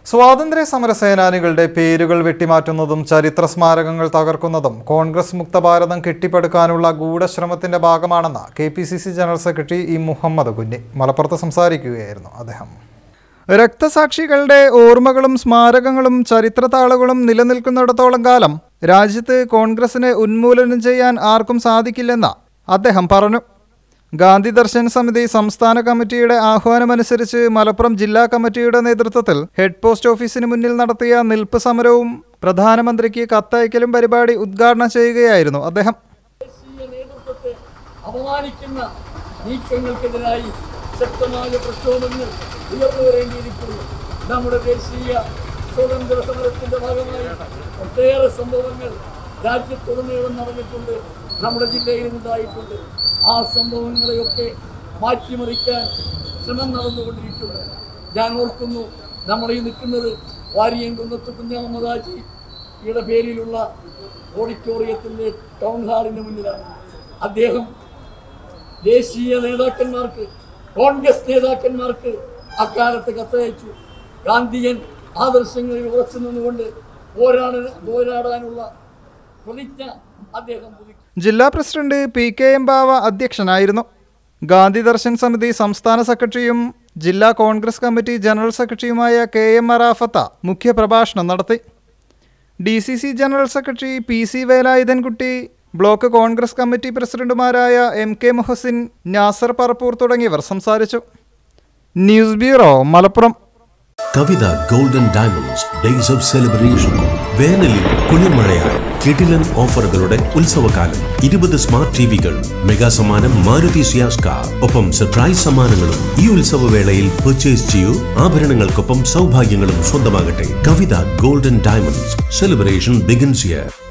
സ്വാതന്ത്ര്യ സമര സേനാനികളുടെ പേരുകൾ വെട്ടിമാറ്റുന്നതും ചരിത്ര സ്മാരകങ്ങൾ തകർക്കുന്നതും കോൺഗ്രസ് മുക്ത ഭാരതം കെട്ടിപ്പടുക്കാനുള്ള ഗൂഢശ്രമത്തിന്റെ ഭാഗമാണെന്ന് K P C C general secretary E Muhammad Kunhi മലപ്പുറത്ത് സംസാരിക്കുകയായിരുന്നു അദ്ദേഹം രക്തസാക്ഷികളുടെ ഓർമ്മകളും സ്മാരകങ്ങളും ചരിത്രതാളുകളും നിലനിൽക്കുന്നിടത്തോളം കാലം രാജ്യത്ത് കോൺഗ്രസിനെ ഉന്മൂലനം ചെയ്യാൻ ആർക്കും സാധിക്കില്ലെന്ന് അദ്ദേഹം പറഞ്ഞു ഗാന്ധി ദർശൻ സമിതി സംസ്ഥാന കമ്മിറ്റിയുടെ ആഹ്വാനമനുസരിച്ച് മലപ്പുറം ജില്ലാ കമ്മിറ്റിയുടെ നേതൃത്വത്തിൽ ഹെഡ് പോസ്റ്റ് ഓഫീസിന് മുന്നിൽ നടത്തിയ നിൽപ്പ് സമരവും പ്രധാനമന്ത്രിക്ക് കത്തയക്കലും പരിപാടി ഉദ്ഘാടനം ചെയ്യുകയായിരുന്നു അദ്ദേഹം ദേശീയ നേതൃത്വത്തെ അപമാനിക്കുന്ന നീക്കങ്ങൾക്കെതിരായി ശക്തമായ പ്രക്ഷോഭങ്ങൾ ഉയർന്നു വരേണ്ടിയിരിക്കുന്നു നമ്മുടെ ദേശീയ സ്വാതന്ത്ര്യ സമരത്തിന്റെ ഭാഗമായി ഒട്ടേറെ സംഭവങ്ങൾ രാജ്യത്തുടനീളം നടന്നിട്ടുണ്ട് നമ്മുടെ ജില്ലയിലും ഉണ്ടായിട്ടുണ്ട് ആ സംഭവങ്ങളെയൊക്കെ മാറ്റിമറിക്കാൻ ശ്രമം നടന്നുകൊണ്ടിരിക്കുന്നു ഞാൻ ഓർക്കുന്നു നമ്മൾ ഈ നിൽക്കുന്നത് വാരിയം കുന്നത്ത് കുഞ്ഞഹമ്മദാജി യുടെ പേരിലുള്ള ഓഡിറ്റോറിയത്തിൻ്റെ ടൗൺ ഹാളിന് മുന്നിലാണ് അദ്ദേഹം ദേശീയ നേതാക്കന്മാർക്ക് കോൺഗ്രസ് നേതാക്കന്മാർക്ക് അക്കാലത്ത് കത്തയച്ചു ഗാന്ധിയൻ ആദർശങ്ങളിൽ ഉറച്ചു നിന്നുകൊണ്ട് പോരാട പോരാടാനുള്ള പ്രതിജ്ഞ അദ്ദേഹം പുതുക്കി ജില്ലാ president P K M Bava അധ്യക്ഷനായിരുന്നു ഗാന്ധി ദർശൻ സമിതി സംസ്ഥാന സെക്രട്ടറിയും ജില്ലാ കോൺഗ്രസ് കമ്മിറ്റി ജനറൽ സെക്രട്ടറിയുമായ കെ എം അറാഫത്ത മുഖ്യപ്രഭാഷണം നടത്തി D C C general secretary P C Velayudhankutty block Congress committee പ്രസിഡന്റുമാരായ എം കെ മുഹസിൻ നാസർ പറപ്പൂർ തുടങ്ങിയവർ സംസാരിച്ചു news bureau Malappuram Kavitha golden diamonds days of celebration വേനലിൽ കുളിർമഴയായി കിടിലൻ ഓഫറുകളുടെ ഉത്സവകാലം ഇരുപത് സ്മാർട്ട് ടിവികൾ മെഗാ സമ്മാനം മാരുതി സിയാസ് കാർ ഒപ്പം സർപ്രൈസ് സമ്മാനങ്ങളും ഈ ഉത്സവവേളയിൽ പർച്ചേസ് ചെയ്യൂ ആഭരണങ്ങൾക്കൊപ്പം സൗഭാഗ്യങ്ങളും സ്വന്തമാകട്ടെ Kavitha golden diamonds celebration begins here